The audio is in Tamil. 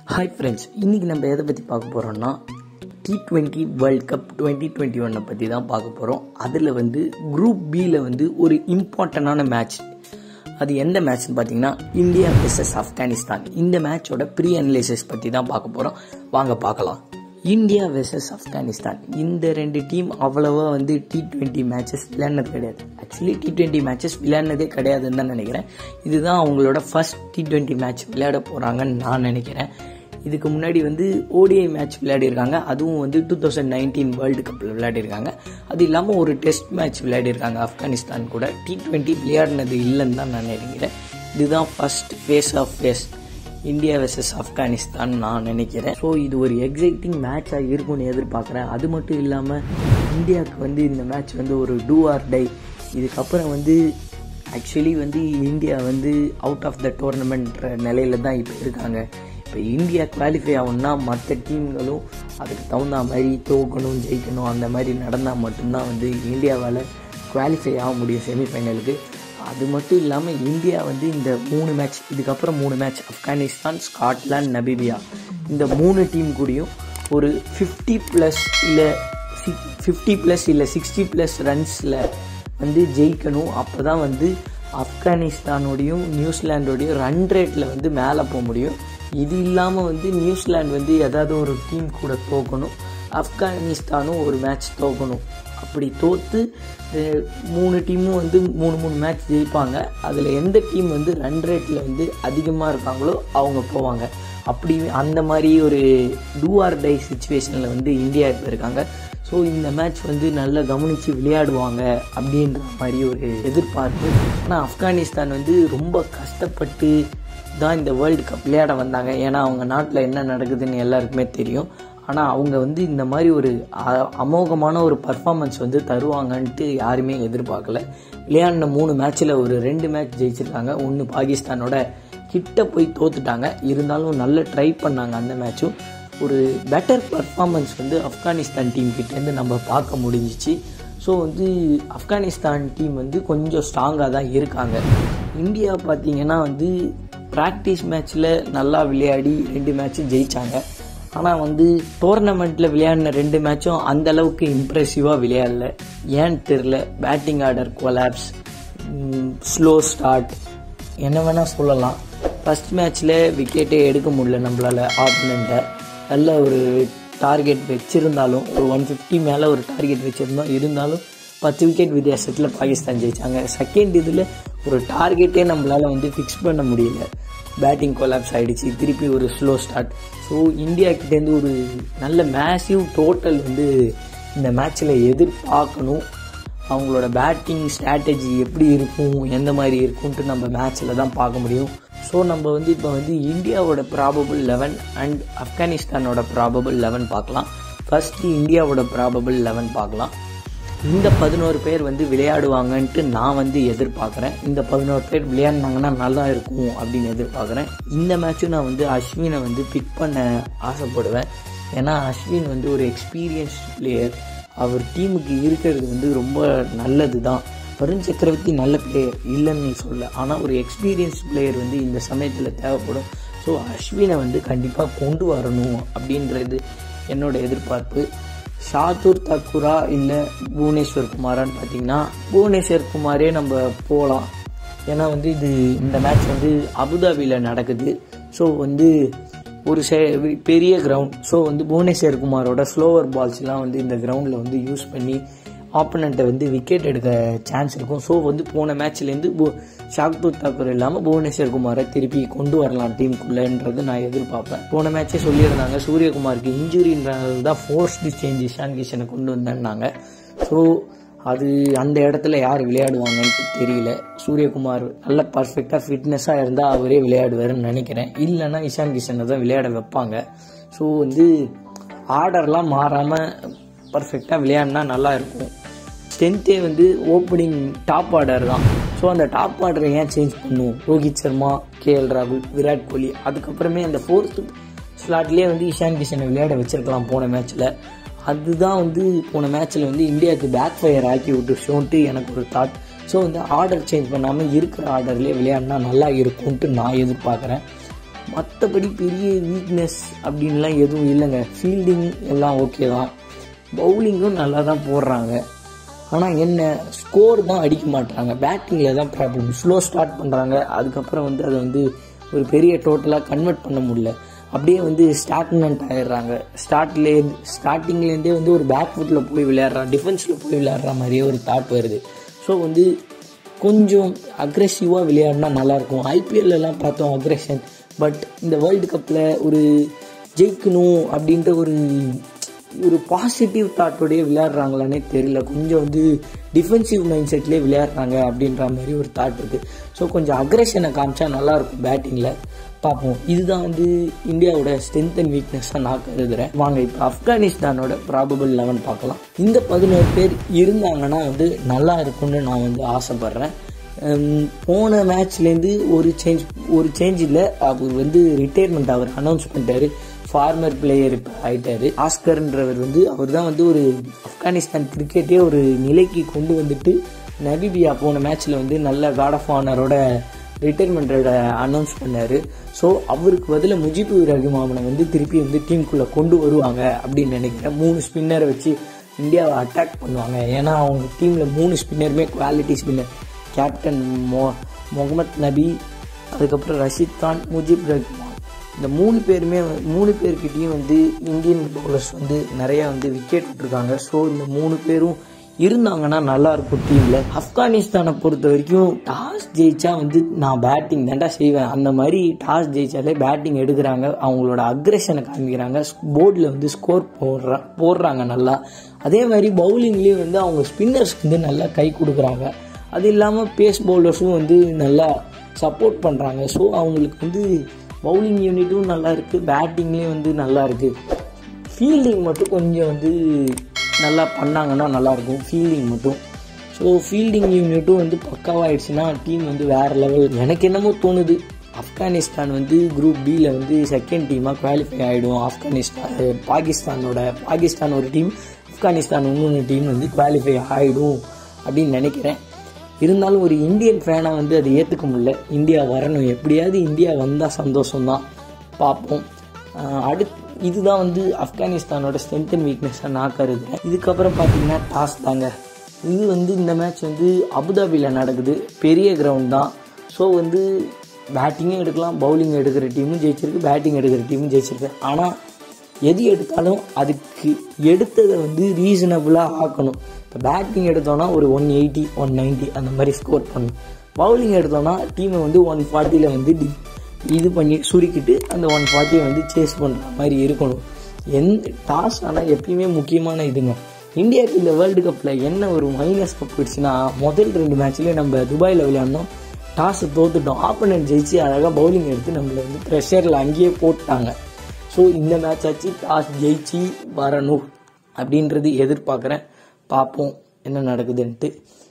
ஹாய் ஃப்ரெண்ட்ஸ் இன்றைக்கி நம்ம எதை பற்றி பார்க்க போகிறோம்னா T twenty world cup twenty twenty ஒன்னை பற்றி தான் பார்க்க போகிறோம் அதில் வந்து குரூப் பியில் வந்து ஒரு இம்பார்ட்டண்டான மேட்ச் அது எந்த மேட்ச்னு பார்த்தீங்கன்னா இந்தியா வெர்சஸ் ஆப்கானிஸ்தான் இந்த மேட்சோட ப்ரீ அனலைசிஸ் பற்றி தான் பார்க்க போகிறோம் வாங்க பார்க்கலாம் இந்தியா வெர்சஸ் ஆப்கானிஸ்தான் இந்த ரெண்டு டீம் அவ்வளவா வந்து டி ட்வெண்ட்டி மேட்சஸ் விளையாடினது கிடையாது ஆக்சுவலி டி ட்வெண்ட்டி மேட்சஸ் விளையாடினதே கிடையாதுன்னு தான் நினைக்கிறேன் இதுதான் அவங்களோட ஃபர்ஸ்ட் டி ட்வெண்ட்டி மேட்ச் விளையாட போகிறாங்கன்னு நான் நினைக்கிறேன் இதுக்கு முன்னாடி வந்து ஓடிஐ மேட்ச் விளையாடிருக்காங்க அதுவும் வந்து டூ தௌசண்ட் நைன்டீன் வேர்ல்டு கப்பில் விளையாடிருக்காங்க அது இல்லாமல் ஒரு டெஸ்ட் மேட்ச் விளையாடிருக்காங்க ஆப்கானிஸ்தான் கூட டி ட்வெண்ட்டி விளையாடினது இல்லைன்னு தான் நான் நினைக்கிறேன் இதுதான் first face off face India versus Afghanistan நான் நினைக்கிறேன் ஸோ இது ஒரு எக்ஸைட்டிங் மேட்சாக இருக்கும்னு எதிர்பார்க்குறேன் அது மட்டும் இல்லாமல் இந்தியாவுக்கு வந்து இந்த மேட்ச் வந்து ஒரு டூ ஆர் டை இதுக்கப்புறம் வந்து ஆக்சுவலி வந்து இந்தியா வந்து அவுட் ஆஃப் த டோர்னமெண்ட்ற நிலையில தான் இப்போ இருக்காங்க இப்போ இந்தியா குவாலிஃபை ஆகணும்னா மற்ற டீம்களும் அதுக்கு தகுந்த மாதிரி தோக்கணும் ஜெயிக்கணும் அந்த மாதிரி நடந்தால் மட்டும்தான் வந்து இந்தியாவால் குவாலிஃபை ஆக முடியும் செமிஃபைனலுக்கு அது மட்டும் இல்லாமல் இந்தியா வந்து இந்த மூணு மேட்ச் இதுக்கப்புறம் மூணு மேட்ச் ஆப்கானிஸ்தான் ஸ்காட்லாந்து நபீபியா இந்த மூணு டீம் கூடயும் ஒரு ஃபிஃப்டி ப்ளஸ் இல்லை சிக் ஃபிஃப்டி ப்ளஸ் இல்லை சிக்ஸ்டி ப்ளஸ் ரன்ஸில் வந்து ஜெயிக்கணும் அப்போ தான் வந்து ஆப்கானிஸ்தானோடையும் நியூசிலாண்டோடையும் ரன் ரேட்டில் வந்து மேலே போக முடியும் இது இல்லாமல் வந்து நியூசிலாந்து வந்து ஏதாவது ஒரு டீம் கூட தோக்கணும் ஆப்கானிஸ்தானும் ஒரு மேட்ச் தோக்கணும் அப்படி தோற்று மூணு டீமும் வந்து மூணு மூணு மேட்ச் ஜெயிப்பாங்க அதில் எந்த டீம் வந்து ரன் ரேட்டில் வந்து அதிகமாக இருக்காங்களோ அவங்க போவாங்க அப்படி அந்த மாதிரி ஒரு டூ ஆர் டை சுச்சுவேஷனில் வந்து இந்தியா இப்போ இருக்காங்க ஸோ இந்த மேட்ச் வந்து நல்லா கவனித்து விளையாடுவாங்க அப்படின்ற மாதிரி ஒரு எதிர்பார்ப்பு ஆனால் ஆப்கானிஸ்தான் வந்து ரொம்ப கஷ்டப்பட்டு தான் இந்த வேர்ல்டு கப் விளையாட வந்தாங்க ஏன்னா அவங்க நாட்டில் என்ன நடக்குதுன்னு எல்லாருக்குமே தெரியும் ஆனால் அவங்க வந்து இந்த மாதிரி ஒரு அமோகமான ஒரு பர்ஃபார்மன்ஸ் வந்து தருவாங்கன்ட்டு யாருமே எதிர்பார்க்கல விளையாடின மூணு மேட்ச்சில் ஒரு ரெண்டு மேட்ச் ஜெயிச்சிருக்காங்க ஒன்று பாகிஸ்தானோட கிட்ட போய் தோத்துட்டாங்க இருந்தாலும் நல்ல ட்ரை பண்ணாங்க அந்த மேட்சும் ஒரு பெட்டர் பர்ஃபார்மன்ஸ் வந்து ஆப்கானிஸ்தான் டீம் கிட்டேருந்து நம்ம பார்க்க முடிஞ்சிச்சு ஸோ வந்து ஆப்கானிஸ்தான் டீம் வந்து கொஞ்சம் ஸ்ட்ராங்காக தான் இருக்காங்க இந்தியா பார்த்தீங்கன்னா வந்து ப்ராக்டிஸ் மேட்ச்சில் நல்லா விளையாடி ரெண்டு மேட்ச்சும் ஜெயித்தாங்க ஆனால் வந்து டோர்னமெண்ட்டில் விளையாடின ரெண்டு மேட்சும் அந்த அளவுக்கு இம்ப்ரெசிவாக விளையாடல ஏன்னு தெரில batting order collapse slow start என்ன வேணால் சொல்லலாம் ஃபஸ்ட் மேட்ச்சில் விக்கெட்டே எடுக்க முடியல நம்மளால் ஆப்போனண்ட்டை நல்ல ஒரு டார்கெட் வச்சுருந்தாலும் ஒரு ஒன் ஃபிஃப்டி மேலே ஒரு டார்கெட் வச்சுருந்தோம் இருந்தாலும் பத்து விக்கெட் வித்தியாசத்தில் பாகிஸ்தான் ஜெயித்தாங்க செகண்ட் இதில் ஒரு டார்கெட்டே நம்மளால் வந்து ஃபிக்ஸ் பண்ண முடியல பேட்டிங் கொலாப்ஸ் ஆகிடுச்சு திருப்பி ஒரு ஸ்லோ ஸ்டார்ட் ஸோ இந்தியா கிட்டேருந்து ஒரு நல்ல மேசிவ் டோட்டல் வந்து இந்த மேட்ச்சில் எதிர்பார்க்கணும் அவங்களோட பேட்டிங் ஸ்ட்ராட்டஜி எப்படி இருக்கும் எந்த மாதிரி இருக்கும்ன்ட்டு நம்ம மேட்ச்சில் தான் பார்க்க முடியும் ஸோ நம்ம வந்து இப்போ வந்து இந்தியாவோட ப்ராபபிள் லெவன் அண்ட் ஆப்கானிஸ்தானோட ப்ராபபிள் லெவன் பார்க்கலாம் ஃபஸ்ட்டு இந்தியாவோட ப்ராபபிள் லெவன் பார்க்கலாம் இந்த பதினோரு பேர் வந்து விளையாடுவாங்கன்ட்டு நான் வந்து எதிர்பார்க்குறேன் இந்த பதினோரு பேர் விளையாடினாங்கன்னா நல்லா இருக்கும் அப்படின்னு எதிர்பார்க்குறேன் இந்த மேட்சும் நான் வந்து அஸ்வினை வந்து பிக் பண்ண ஆசைப்படுவேன் ஏன்னா அஸ்வின் வந்து ஒரு எக்ஸ்பீரியன்ஸ் பிளேயர் அவர் டீமுக்கு இருக்கிறது வந்து ரொம்ப நல்லது தான் வருண் சக்கரவர்த்தி நல்ல பிளேயர் இல்லைன்னு சொல்ல ஆனால் ஒரு எக்ஸ்பீரியன்ஸ் பிளேயர் வந்து இந்த சமயத்தில் தேவைப்படும் ஸோ அஸ்வினை வந்து கண்டிப்பாக கொண்டு வரணும் அப்படின்றது என்னோட எதிர்பார்ப்பு ஷாத்தூர் தக்குரா இல்லை புவனேஸ்வர் குமாரான்னு பார்த்தீங்கன்னா புவனேஸ்வர் குமாரே நம்ம போகலாம் ஏன்னா வந்து இது இந்த மேட்ச் வந்து அபுதாபியில் நடக்குது ஸோ வந்து ஒரு சே பெரிய கிரவுண்ட் ஸோ வந்து புவனேஸ்வர் குமாரோட ஸ்லோவர் பால்ஸ்லாம் வந்து இந்த கிரவுண்டில் வந்து யூஸ் பண்ணி ஆப்போனண்ட்டை வந்து விக்கெட் எடுக்க சான்ஸ் இருக்கும் ஸோ வந்து போன மேட்ச்லேருந்து பு ஷாக்தூர் தாக்கூர் இல்லாமல் புவனேஸ்வர் குமாரை திருப்பி கொண்டு வரலாம் டீமுக்குள்ளேன்றது நான் எதிர்பார்ப்பேன் போன மேட்ச்சே சொல்லியிருந்தாங்க சூரியகுமாருக்கு இன்ஜுரின்றது தான் ஃபோர்ஸ்டு சேஞ்ச் இஷான் கிஷனை கொண்டு வந்தேன்னாங்க ஸோ அது அந்த இடத்துல யார் விளையாடுவாங்கன்னு தெரியல சூரியகுமார் நல்ல பர்ஃபெக்டாக ஃபிட்னஸாக இருந்தால் அவரே விளையாடுவாருன்னு நினைக்கிறேன் இல்லைன்னா இஷான் கிஷனை தான் விளையாட வைப்பாங்க ஸோ வந்து ஆர்டர்லாம் மாறாமல் பர்ஃபெக்டாக விளையாடினா நல்லா இருக்கும் ஸ்ட்ரென்த்தே வந்து ஓப்பனிங் டாப் ஆர்டர் தான் ஸோ அந்த டாப் ஆர்டரை ஏன் சேஞ்ச் பண்ணும் ரோஹித் சர்மா கே எல் ராகுல் விராட் கோலி அதுக்கப்புறமே அந்த ஃபோர்த்து ஸ்லாட்லேயே வந்து இஷான் கிஷனை விளையாட வச்சிருக்கலாம் போன மேட்ச்சில் அதுதான் வந்து போன மேட்ச்சில் வந்து இந்தியாவுக்கு பேக் ஃபயர் ஆக்கி விட்டுருச்சோன்ட்டு எனக்கு ஒரு தாட் ஸோ வந்து ஆர்டர் சேஞ்ச் பண்ணாமல் இருக்கிற ஆர்டர்லேயே விளையாடினா நல்லா இருக்கும்ன்ட்டு நான் எதிர்பார்க்குறேன் மற்றபடி பெரிய வீக்னஸ் அப்படின்லாம் எதுவும் இல்லைங்க ஃபீல்டிங் எல்லாம் ஓகே தான் பவுலிங்கும் நல்லா தான் போடுறாங்க ஆனால் என்ன ஸ்கோர் தான் அடிக்க மாட்டாங்க பேட்டிங்கில் தான் ப்ராப்ளம் ஸ்லோ ஸ்டார்ட் பண்ணுறாங்க அதுக்கப்புறம் வந்து அதை வந்து ஒரு பெரிய டோட்டலாக கன்வெர்ட் பண்ண முடியல அப்படியே வந்து ஸ்டாக்னன்ட் ஆயிடுறாங்க ஸ்டார்ட்லே ஸ்டார்டிங்லேருந்தே வந்து ஒரு பேக் ஃபுட்டில் போய் விளையாடுறா டிஃபென்ஸில் போய் விளையாடுற மாதிரியே ஒரு தாட் வருது ஸோ வந்து கொஞ்சம் அக்ரெசிவாக விளையாடினா நல்லாயிருக்கும் ஐபிஎல்லாம் பார்த்தோம் அக்ரெஷன் பட் இந்த வேர்ல்டு கப்பில் ஒரு ஜெயிக்கணும் அப்படின்ற ஒரு ஒரு பாசிட்டிவ் தாட்டோடய விளையாடுறாங்களானே தெரியல கொஞ்சம் வந்து டிஃபென்சிவ் மைண்ட் செட்லேயே விளையாடுறாங்க அப்படின்ற மாதிரி ஒரு தாட் இருக்குது ஸோ கொஞ்சம் அக்ரெஷனை காமிச்சா நல்லாயிருக்கும் பேட்டிங்கில் பார்ப்போம் இதுதான் வந்து இந்தியாவோட ஸ்ட்ரென்த் அண்ட் வீக்னஸாக நான் கருதுகிறேன் வாங்க இப்போ ஆப்கானிஸ்தானோட ப்ராபபிள் லெவன் பார்க்கலாம் இந்த பதினோரு பேர் இருந்தாங்கன்னா வந்து நல்லா இருக்கும்னு நான் வந்து ஆசைப்பட்றேன் ஹம், போன மேட்ச்லேருந்து ஒரு சேஞ்ச் ஒரு சேஞ்ச் இல்லை அவர் வந்து ரிட்டையர்மெண்ட் அவர் அனௌன்ஸ் பண்ணிட்டாரு ஃபார்மர் பிளேயர் இப்போ ஆயிட்டாரு ஆஸ்கர்ன்றவர் வந்து அவர் தான் வந்து ஒரு ஆப்கானிஸ்தான் கிரிக்கெட்டே ஒரு நிலைக்கு கொண்டு வந்துட்டு நபிபியா போன மேட்ச்சில் வந்து நல்ல காட் ஆஃப் ஆனரோட ரிட்டைர்மெண்ட்டோட அனௌன்ஸ் பண்ணார் ஸோ அவருக்கு பதிலாக முஜிபுர் ரஹிமாமனை வந்து திருப்பி வந்து டீமுக்குள்ளே கொண்டு வருவாங்க அப்படின்னு நினைக்கிறேன் மூணு ஸ்பின்னரை வச்சு இந்தியாவை அட்டாக் பண்ணுவாங்க ஏன்னா அவங்க டீமில் மூணு ஸ்பின்னருமே குவாலிட்டி ஸ்பின்னர் கேப்டன் மொ முகமது நபி அதுக்கப்புறம் ரஷீத் கான் முஜிப் ரஹ்மான் இந்த மூணு பேருமே வ- மூணு பேர்கிட்டயும் வந்து இந்தியன் பவுலர்ஸ் வந்து நிறைய வந்து விக்கெட் விட்டுருக்காங்க ஸோ இந்த மூணு பேரும் இருந்தாங்கன்னா நல்லா இருக்கும் டீம்ல ஆப்கானிஸ்தானை பொறுத்த வரைக்கும் டாஸ் ஜெயிச்சா வந்து நான் பேட்டிங் தான்டா செய்வேன் அந்த மாதிரி டாஸ் ஜெயிச்சாலே பேட்டிங் எடுக்கிறாங்க அவங்களோட அக்ரெஷனை காமிக்கிறாங்க போர்டில் வந்து ஸ்கோர் போடுறா போடுறாங்க நல்லா அதே மாதிரி பவுலிங்லேயும் வந்து அவங்க ஸ்பின்னர்ஸ்க்கு வந்து நல்லா கை கொடுக்குறாங்க அது இல்லாமல் பேஸ் பவுலர்ஸும் வந்து நல்லா சப்போர்ட் பண்ணுறாங்க ஸோ அவங்களுக்கு வந்து பவுலிங் யூனிட்டும் நல்லா இருக்குது பேட்டிங்லேயும் வந்து நல்லா இருக்குது ஃபீல்டிங் மட்டும் கொஞ்சம் வந்து நல்லா பண்ணாங்கன்னா நல்லாயிருக்கும் ஃபீல்டிங் மட்டும் ஸோ ஃபீல்டிங் யூனிட்டும் வந்து பக்காவாயிடுச்சுன்னா டீம் வந்து வேறு லெவல் எனக்கு என்னமோ தோணுது ஆப்கானிஸ்தான் வந்து குரூப் பியில் வந்து செகண்ட் டீமாக குவாலிஃபை ஆகிடும் ஆப்கானிஸ்தான் அஹ், பாகிஸ்தானோட பாகிஸ்தான் ஒரு டீம் ஆப்கானிஸ்தான் இன்னொன்று டீம் வந்து குவாலிஃபை ஆகிடும் அப்படின்னு நினைக்கிறேன் இருந்தாலும் ஒரு இந்தியன் ஃபேனாக வந்து அதை ஏற்றுக்க முடியல இந்தியா வரணும் எப்படியாவது இந்தியா வந்தால் சந்தோஷம்தான் பார்ப்போம் ஆஹ் அடுத் இதுதான் வந்து ஆப்கானிஸ்தானோட ஸ்ட்ரென்த் அண்ட் வீக்னஸாக நான் கருதுறேன் இதுக்கப்புறம் பார்த்தீங்கன்னா டாஸ் தாங்க இது வந்து இந்த மேட்ச் வந்து அபுதாபியில் நடக்குது பெரிய கிரவுண்ட் தான் ஸோ வந்து பேட்டிங்கும் எடுக்கலாம் பவுலிங் எடுக்கிற டீமும் ஜெயிச்சிருக்கு பேட்டிங் எடுக்கிற டீமும் ஜெயிச்சிருக்கு ஆனால் எது எடுத்தாலும் அதுக்கு எடுத்ததை வந்து ரீசனபிளாக ஆக்கணும் இப்போ பேட்டிங் எடுத்தோன்னா ஒரு ஒன் எயிட்டி ஒன் நைன்ட்டி அந்த மாதிரி ஸ்கோர் பண்ணணும் பவுலிங் எடுத்தோன்னா டீமை வந்து ஒன் ஃபார்ட்டியில் வந்து டி- இது பண்ணி சுருக்கிட்டு அந்த ஒன் ஃபார்ட்டியை வந்து சேஸ் பண்ணுற மாதிரி இருக்கணும் எந்த டாஸ் ஆனால் எப்பயுமே முக்கியமான இதுங்க இந்தியாவுக்கு இந்த வேர்ல்டு கப்பில் என்ன ஒரு மைனஸ் போயிடுச்சுன்னா முதல் ரெண்டு மேட்ச்லேயே நம்ம துபாயில் விளையாடணும் டாஸை தோத்துட்டோம் ஆப்போனன்ட் ஜெயிச்சு அழகாக பவுலிங் எடுத்து நம்மளை வந்து ப்ரெஷரில் அங்கேயே போட்டாங்க ஸோ இந்த மேட்ச் ஆச்சு டாஸ் ஜெயிச்சு வரணும் அப்படின்றது எதிர்பார்க்குறேன் பார்ப்போம் என்ன நடக்குதுன்ட்டு